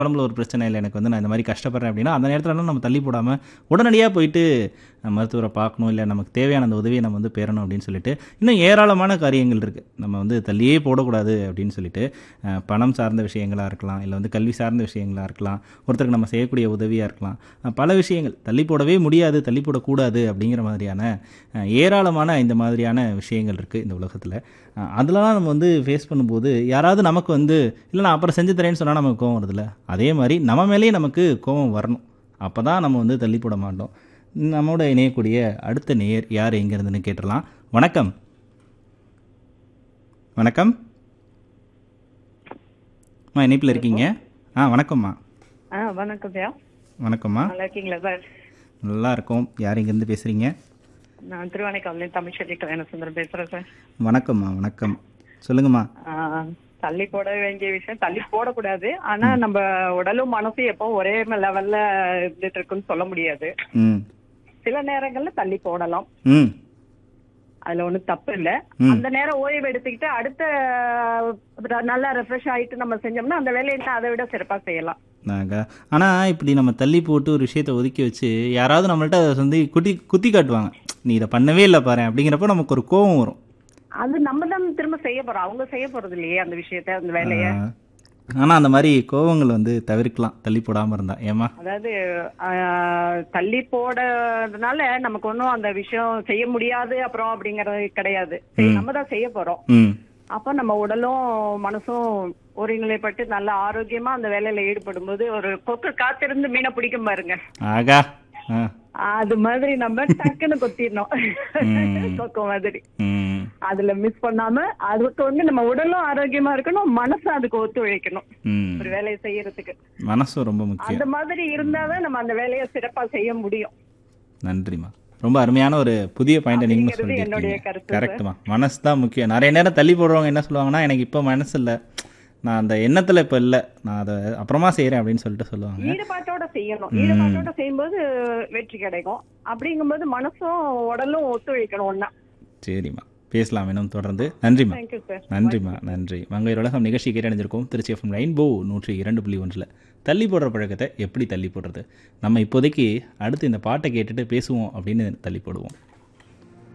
உடம்புல ஒரு பிரச்சனை இல்லை எனக்கு வந்து நான் இந்த மாதிரி கஷ்டப்படுறேன் அப்படின்னா அந்த நேரத்துலலாம் நம்ம தள்ளி போடாமல் உடனடியாக போயிட்டு அஹ், மருத்துவரை பார்க்கணும் இல்லை நமக்கு தேவையான அந்த உதவியை நம்ம வந்து பெறணும் அப்படின்னு சொல்லிட்டு இன்னும் ஏராளமான காரியங்கள் இருக்குது நம்ம வந்து தள்ளியே போடக்கூடாது அப்படின்னு சொல்லிட்டு அஹ், பணம் சார்ந்த விஷயங்களாக இருக்கலாம் இல்லை வந்து கல்வி சார்ந்த விஷயங்களாக இருக்கலாம் ஒருத்தருக்கு நம்ம செய்யக்கூடிய உதவியாக இருக்கலாம் அஹ், பல விஷயங்கள் தள்ளி போடவே முடியாது தள்ளி போடக்கூடாது அப்படிங்கிற மாதிரியான அஹ், ஏராளமான இந்த மாதிரியான விஷயங்கள் இருக்குது இந்த உலகத்தில் அதெல்லாம் நம்ம வந்து ஃபேஸ் பண்ணும்போது யாராவது நமக்கு வந்து இல்லை நான் அப்புறம் செஞ்சு தரேன்னு சொன்னால் நமக்கு கோவம் வருதுல்ல அதே மாதிரி நம்ம மேலேயே நமக்கு கோவம் வரணும் அப்போ தான் நம்ம வந்து தள்ளி போட மாட்டோம் நம்மோட இணையக்கூடிய அடுத்த நேயர் யார் எங்கேருந்துன்னு கேட்டுடலாம் வணக்கம் வணக்கம் அம்மா இணைப்பில் இருக்கீங்க ஆ வணக்கம்மா ஆ வணக்கம் ஐயா வணக்கம்மா நல்லா இருக்கீங்களா சார் நல்லா இருக்கோம் யார் இங்கேருந்து பேசுகிறீங்க நான் திருவானைக்காவிலேருந்து தமிழ்ச்செல்வி கல்யாண சுந்தரம் பேசுறேன் சார் வணக்கம்மா வணக்கம் சொல்லுங்கம்மா ஆ, தள்ளி போட வேண்டிய விஷயம் தள்ளி போடக்கூடாது ஆனா நம்ம உடலும் மனசும் எப்போ ஒரே லெவல்ல இருந்துட்டு இருக்குன்னு சொல்ல முடியாது ம் சில நேரங்கள்ல தள்ளி போடலாம் ம் அதுல ஒண்ணும் தப்பு இல்ல ம். அந்த நேரம் ஓய்வு எடுத்துக்கிட்டு அடுத்த அஹ், நல்லா ரெஃப்ரெஷ் ஆயிட்டு நம்ம செஞ்சோம்னா அந்த வேலையை இன்னும் அதை விட சிறப்பா செய்யலாம் நாங்கள் ஆனால் இப்படி நம்ம தள்ளி போட்டு ஒரு விஷயத்தை ஒதுக்கி வச்சு யாராவது நம்மள்ட்ட அதை வந்து குத்தி குத்தி காட்டுவாங்க நீ இதை பண்ணவே இல்லை பாரு அப்படிங்கிறப்ப நமக்கு ஒரு கோபம் வரும் அது நம்ம தான் திரும்ப செய்ய போறோம் அவங்க செய்ய போறது இல்லையே அந்த விஷயத்த அந்த வேலையை ஆனால் அந்த மாதிரி கோபங்கள் வந்து தவிர்க்கலாம் தள்ளி போடாமல் இருந்தா ஏமா அதாவது ஆஹ், தள்ளி போடறதுனால நமக்கு ஒன்றும் அந்த விஷயம் செய்ய முடியாது அப்புறம் அப்படிங்கறது கிடையாது சரி, நம்ம தான் செய்ய போறோம் ம் அப்ப நம்ம உடலும் மனசும் ஒருநிலைப்பட்டு நல்ல ஆரோக்கியமா அந்த வேலையில ஈடுபடும் போது ஒரு கொக்கு காத்திருந்து மீனை பிடிக்கும் பாருங்க ஆகா ஆ அது மாதிரி நம்ம டக்குன்னு கொத்திடணும் ம். கொக்கு மாதிரி ம் அதுல மிஸ் பண்ணாம அதுக்கு வந்து நம்ம உடலும் ஆரோக்கியமா இருக்கணும் மனசும் அதுக்கு ஒத்துழைக்கணும் ம் ஒரு வேலையை செய்யறதுக்கு மனசும் ரொம்ப முக்கியம் அந்த மாதிரி இருந்தாதான் நம்ம அந்த வேலையை சிறப்பா செய்ய முடியும் நன்றிம்மா ரொம்ப அருமையான ஒரு புதிய பாயிண்ட் நீங்களும் அப்படிங்கிறது என்னுடைய சொல்லியிருக்கீங்க கருத்து கரெக்ட்மா மனசு தான் முக்கியம் நிறைய நேரம் தள்ளி போடுறவங்க என்ன சொல்லுவாங்கன்னா எனக்கு இப்போ மனசு இல்லை நான் அந்த எண்ணத்தில் இப்போ இல்லை நான் அதை அப்புறமா செய்கிறேன் அப்படின்னு சொல்லிட்டு சொல்லுவாங்க ஈடுபாட்டோட செய்யணும் ஈடுபாட்டோட செய்யும்போது வெற்றி கிடைக்கும் அப்படிங்கும்போது மனசும் உடலும் ஒத்துழைக்கணும் ஒன்னா சரிம்மா பேசலாம் வேணும் தொடர்ந்து நன்றிம்மா தேங்க்யூ சார் நன்றிம்மா நன்றி மங்கையர் உலகம் நிகழ்ச்சி கேட்டடைஞ்சிருக்கோம் திருச்சி எஃப்எம் ரெயின்போ நூற்றி இரண்டு புள்ளி ஒன்றில் தள்ளி போடுற பழக்கத்தை எப்படி தள்ளி போடுறது நம்ம இப்போதைக்கு அடுத்து இந்த பாட்டை கேட்டுட்டு பேசுவோம் அப்படின்னு தள்ளி போடுவோம்